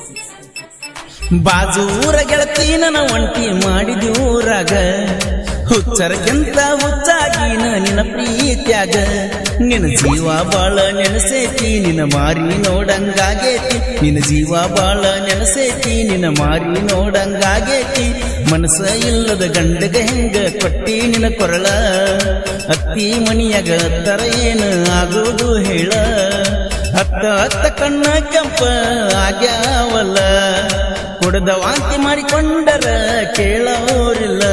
ಬಾಜು ಊರ ಗೆಳತಿ ನನ್ನ ಒಂಟಿ ಮಾಡಿದಿ ಊರಾಗ ಹುಚ್ಚರಕ್ಕಿಂತ ಹುಚ್ಚಾಗಿನ ನಿನ್ನ ಪ್ರೀತ್ಯಾಗ ನಿನ್ನ ಜೀವ ಬಾಳ ನೆನಸೇತಿ ನಿನ್ನ ಮಾರಿ ನೋಡಂಗಾಗೇತಿ ನಿನ್ನ ಜೀವ ಬಾಳ ನೆನಸೇತಿ ನಿನ್ನ ಮಾರಿ ನೋಡಂಗಾಗೇತಿ ಮನಸ್ಸ ಇಲ್ಲದ ಗಂಡಗ ಹೆಂಗ ಕೊಟ್ಟಿ ನಿನ್ನ ಕೊರಳ ಅತ್ತಿ ಮನಿಯಾಗ ತರ ಏನು ಆಗೋದು ಹೇಳ ಹತ್ತ ಹತ್ತ ಕಣ್ಣ ಕೆಂಪ ಆಗ್ಯಾವಲ್ಲ ಕುಡ್ದ ವಾಂತಿ ಮಾಡಿಕೊಂಡರ ಕೇಳೋರಿಲ್ಲ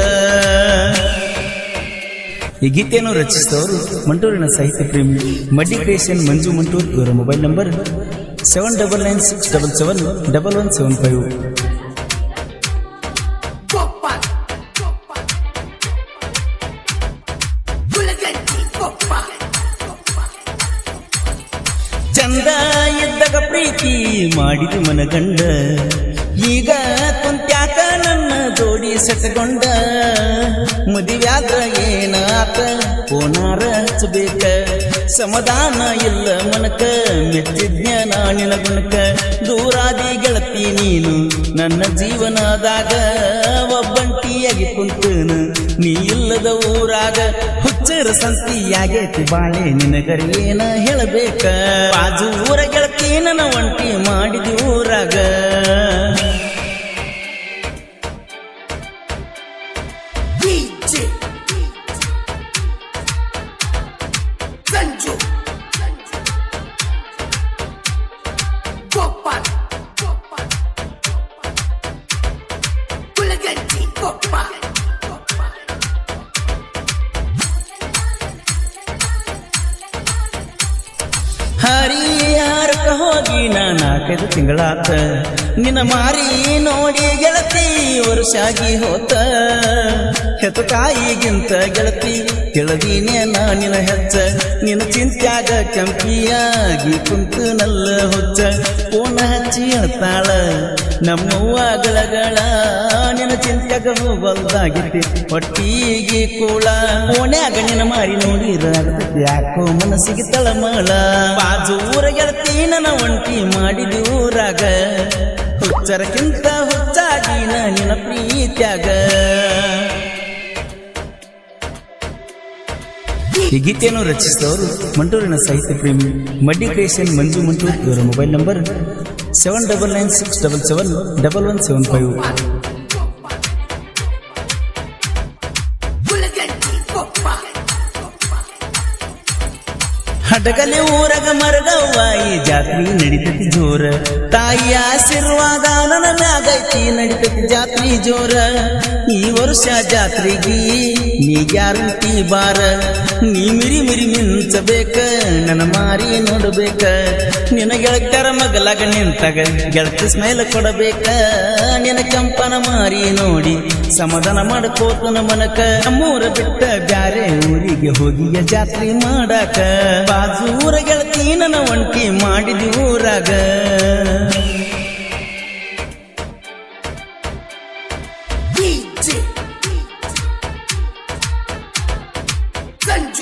ಈ ಗೀತೆಯನ್ನು ರಚಿಸಿದವರು ಮಂಟೂರಿನ ಸಾಹಿತ್ಯ ಪ್ರೇಮಿ ಮಡ್ಡಿ ಕ್ರಿಯೇಷನ್ ಮಂಜು ಮಂಟೂರ್ ಇವರ mobile number seven double nine six double seven double one seven five Popal. Popal. Bulagati. Popal. ಚಂದ ಇದ್ದಾಗ ಪ್ರೀತಿ ಮಾಡಿದ ಮನಗಂಡ ಈಗ ಕುಂತ್ಯಾಕ ನನ್ನ ಜೋಡಿ ಸೆಟಗೊಂಡ ಮದುವ್ಯಾದ ಏನಾತ ಪೋನಾರ ಹಚ್ಚಬೇಕ ಸಮಾಧಾನ ಇಲ್ಲ ಮನಕ ಮೆಚ್ಚಿದ್ನ ನಾನಿನ ಗುಣಕ ದೂರಾದಿ ಗೆಳತಿ ನೀನು ನನ್ನ ಜೀವನದಾಗ ಒಬ್ಬಂಟಿಯಾಗಿ ಕುಂತನ ನೀ ಇಲ್ಲದ ಊರಾಗ ಹುಚ್ಚರ ಸಂತಿಯಾಗೈತಿ ಬಾಳೆ ನಿನಗರಿ ಏನ ಹೇಳಬೇಕ ಬಾಜು ಊರ ಗೆಳತಿ ನನ್ನ ಒಂಟಿ ಮಾಡಿದಿ ಊರಾಗ DJ. Sanju. Popal. Popal. Bulagati. Popal. ಹರಿಯಾರಕ ಹೋಗಿ ನಾ ನಾಲ್ಕೈದು ತಿಂಗಳಾತ ನಿನ್ನ ಮಾರಿ ನೋಡಿ ಗೆಳತಿ ವರ್ಷಾಗಿ ಹೋತ ಹೆತ್ತ ತಾಯಿಗಿಂತ ಗೆಳತಿ ತಿಳಿದೀನಿ ನಾ ನಿನ್ನ ಹೆಚ್ಚ ನಿನ್ನ ಚಿಂತ್ಯಾಗ ಕೆಂಪಿಯಾಗಿ ಕುಂತು ನಲ್ಲ ಹುಚ್ಚ ಪೋನ ಹಚ್ಚಿ ಹೇಳ್ತಾಳ ನಮ್ಮವ್ವ ಗಳಗಳ ನಿನ್ನ ಚಿಂತ್ಯಾಗ ಹೋಗಲ್ದಾಗಿತ್ತಿ ಹೊಟ್ಟಿಗೆ ಕೂಳ ಓಣ್ಯಾಗ ನಿನ್ನ ಮಾರಿ ನೋಡಿರಾಗತೈತಿ ಯಾಕೋ ಮನಸ್ಸಿಗೆ ತಳಮಳ ಬಾಜು ಊರ ಗೆಳತಿ ನನ್ನ ಒಂಟಿ ಮಾಡಿದಿ ಊರಾಗ ಹುಚ್ಚರಕ್ಕಿಂತ ಹುಚ್ಚಾಗಿ ನಾ ನಿನ್ನ ಪ್ರೀತ್ಯಾಗ ಈ ಗೀತೆಯನ್ನು ರಚಿಸಿದವರು ಮಂಟೂರಿನ ಸಾಹಿತ್ಯ ಪ್ರೇಮಿ ಮಡ್ಡಿ ಕ್ರಿಯೇಷನ್ ಮಂಜು ಮಂಟೂರ್ ಇವರ mobile number seven double nine six double seven double one seven five Bulagati. Popal. Hadagali ಊರಗ ಮರಗವ್ವ ಈ ಜಾತ್ರೆ ನಡಿತತಿ ಜೋರ ತಾಯಿಯ ಆಶೀರ್ವಾದ ನನ್ನ ಮ್ಯಾಗೈತಿ ನಡಿತತಿ ಜಾತ್ರೆ ಜೋರ ಈ ವರ್ಷ ಜಾತ್ರೆಗಿ ನೀ ಗ್ಯಾರಂಟಿ ಬಾರ ನೀ ಮಿರಿ ಮಿರಿ ಮಿಂಚಬೇಕ ನನ್ನ ಮಾರಿ ನೋಡಬೇಕ ನಿನ್ನ ಗೆಳತ್ಯರ ಮಗಲಾಗ ನಿಂತಾಗ ಗೆಳತಿ ಸ್ಮೈಲ್ ಕೊಡಬೇಕ ನಿನ್ನ ಕೆಂಪನ ಮಾರಿ ನೋಡಿ ಸಮಾಧಾನ ಮಾಡ್ಕೋತನ ಮನಕ ನಮ್ಮೂರ ಬಿಟ್ಟ ಬ್ಯಾರೆ ಊರಿಗೆ ಹೋಗಿಯ ಜಾತ್ರೆ ಮಾಡಾಕ ಬಾಜು ಊರ ಗೆಳತಿ ನನ್ನ ಒಂಟಿ ಮಾಡಿದಿ ಊರಾಗ DJ. Sanju.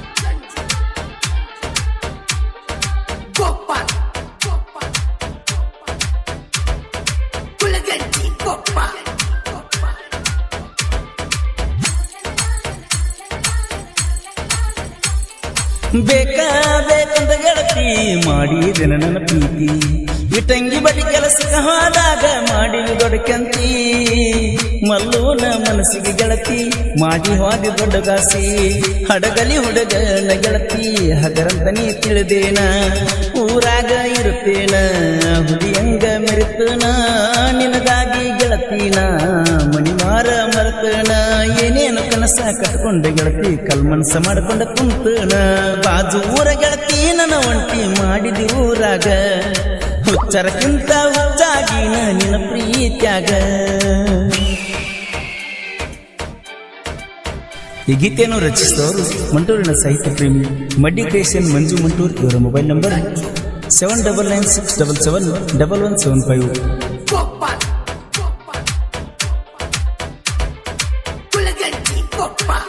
Popal. Bulagati. Popal. ಬೇಕ ಬೇಕಂತ ಗೆಳತಿ ಮಾಡಿದ ನನ್ನ ಪ್ರೀತಿ ಇಟಂಗಿ ಬಡಿ ಕೆಲಸಕ್ಕೆ ಹೋದಾಗ ಮಾಡಿ ದೊಡ್ಡಕಂತಿ ಮಲ್ಲೂನ ಮನಸ್ಸಿಗೆ ಗೆಳತಿ ಮಾಡಿ ಹೋದಿ ದೊಡ್ಡ ಗಾಸಿ ಹಡಗಲಿ ಹುಡುಗನ ಗೆಳತಿ ಹಗರಂತ ನೀ ತಿಳಿದೇನ ಊರಾಗ ಇರುತ್ತೇನ ಹುಲಿಯಂಗ ಮೆರೆತನ ನಿನಗಾಗಿ ಗೆಳತಿನ ಮಣಿ ಮಾರ ಮರತನ ಏನೇನು ಕನಸ ಕಟ್ಕೊಂಡ ಗೆಳತಿ ಕಲ್ಮನ್ಸ ಮಾಡ್ಕೊಂಡ ಕುಂತನ ಬಾಜು ಊರ ಗೆಳತಿ ನನ್ನ ಒಂಟಿ ಮಾಡಿದಿ ಊರಾಗ ಹುಚ್ಚರಕ್ಕಿಂತ ಹುಚ್ಚಾಗಿನ ನಿನ್ನ ಪ್ರೀತ್ಯಾಗ ಈ ಗೀತೆಯನ್ನು ರಚಿಸಿದವರು ಮಂಟೂರಿನ ಸಾಹಿತ್ಯ ಪ್ರೇಮಿ ಮಡ್ಡಿ ಕ್ರಿಯೇಷನ್ ಮಂಜು ಮಂಟೂರ್ ಇವರ mobile number seven double nine six double seven double one seven five Popal. Bulagati. Popal.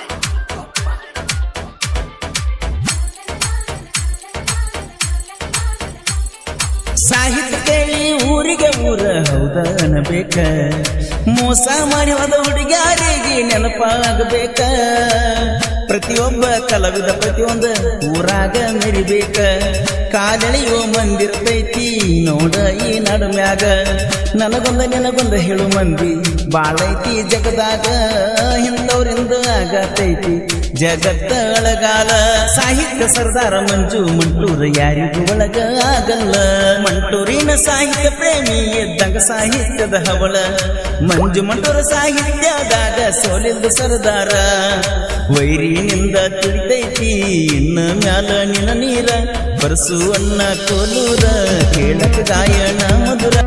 ಸಾಹಿತ್ಯ ಕೇಳಿ ಊರಿಗೆ ಹುಡುಗಿಗೆ ಊರ ಹೌದ ಅನಬೇಕ ಮೋಸ ಮಾಡಿ ಹೋದ ಹುಡುಗ್ಯಾರಿಗೆ ನೆನಪಾಗಬೇಕ ಪ್ರತಿಯೊಬ್ಬ ಕಲಾವಿದ ಪ್ರತಿಯೊಂದ ಊರಾಗ ಮೆರಿಬೇಕ ಕಾಲೆಳೆಯೋ ಮಂದಿರ್ತೈತಿ ನೋಡ ಈ ನಡುಮ್ಯಾಗ ನನಗೊಂದ ನಿನಗೊಂದ ಹೇಳು ಮಂದಿ ಬಾಳೈತಿ ಜಗದಾಗ ಹಿಂದವ್ರಿಂದ ಆಗತೈತಿ ಜಗತ್ತ ಅಳಗಾಲ ಸಾಹಿತ್ಯ ಸರ್ದಾರ ಮಂಜು ಮಂಟೂರ ಯಾರಿಗೂ ಒಳಗ ಆಗಲ್ಲ ಮಂಟೂರಿನ ಸಾಹಿತ್ಯ ಪ್ರೇಮಿ ಇದ್ದಂಗ ಸಾಹಿತ್ಯದ ಹವಳ ಮಂಜು ಮಂಟೂರ ಸಾಹಿತ್ಯದಾಗ ಸೋಲಿಂದ ಸರ್ದಾರ ವೈರಿನಿಂದ ತುಳಿತೈತಿ ಇನ್ನ ಮ್ಯಾಲ ನಿನ ನೀರ ಬರ್ಸು ಅನ್ನ ಕೋಲೂರ ಕೇಳಕ ಗಾಯನ ಮಧುರ